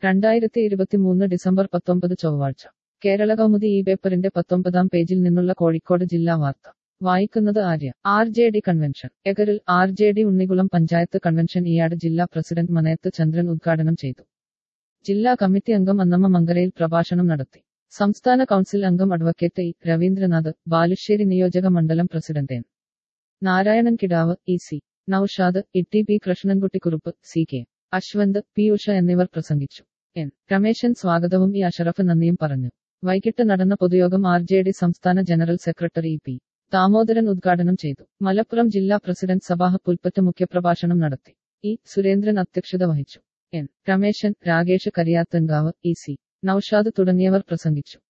രണ്ടായിരത്തി ഇരുപത്തിമൂന്ന് ഡിസംബർ പത്തൊമ്പത് ചൊവ്വാഴ്ച കേരള കൗമുദി ഈ പേപ്പറിന്റെ പത്തൊമ്പതാം പേജിൽ നിന്നുള്ള കോഴിക്കോട് ജില്ലാ വാർത്ത വായിക്കുന്നത് Arya R J D convention എഗരിൽ R J D Unnikulam panchayat convention Eeyad ജില്ലാ പ്രസിഡന്റ് മനയത്ത് ചന്ദ്രൻ ഉദ്ഘാടനം ചെയ്തു ജില്ലാ കമ്മിറ്റി അംഗം അന്നമ്മ മങ്കരയിൽ പ്രഭാഷണം നടത്തി സംസ്ഥാന കൗൺസിൽ അംഗം അഡ്വക്കേറ്റ് ഇ രവീന്ദ്രനാഥ് ബാലുശ്ശേരി നിയോജക മണ്ഡലം president N Narayanan Kidavu E C Naushad E P Krishnankutty Kurup C K Ashwanth P Usha എന്നിവർ പ്രസംഗിച്ചു എൻ രമേശൻ സ്വാഗതവും ഇ അഷറഫ് നന്ദിയും പറഞ്ഞു വൈകിട്ട് നടന്ന പൊതുയോഗം ആർ ജെ ഡി സംസ്ഥാന ജനറൽ സെക്രട്ടറി പി ദാമോദരൻ ഉദ്ഘാടനം ചെയ്തു മലപ്പുറം ജില്ലാ പ്രസിഡന്റ് സഭാഹ പുൽപ്പറ്റ് മുഖ്യപ്രഭാഷണം നടത്തി ഇ സുരേന്ദ്രൻ അധ്യക്ഷത വഹിച്ചു N Rameshan Rakesh Kariyathankavu E C Naushad തുടങ്ങിയവർ പ്രസംഗിച്ചു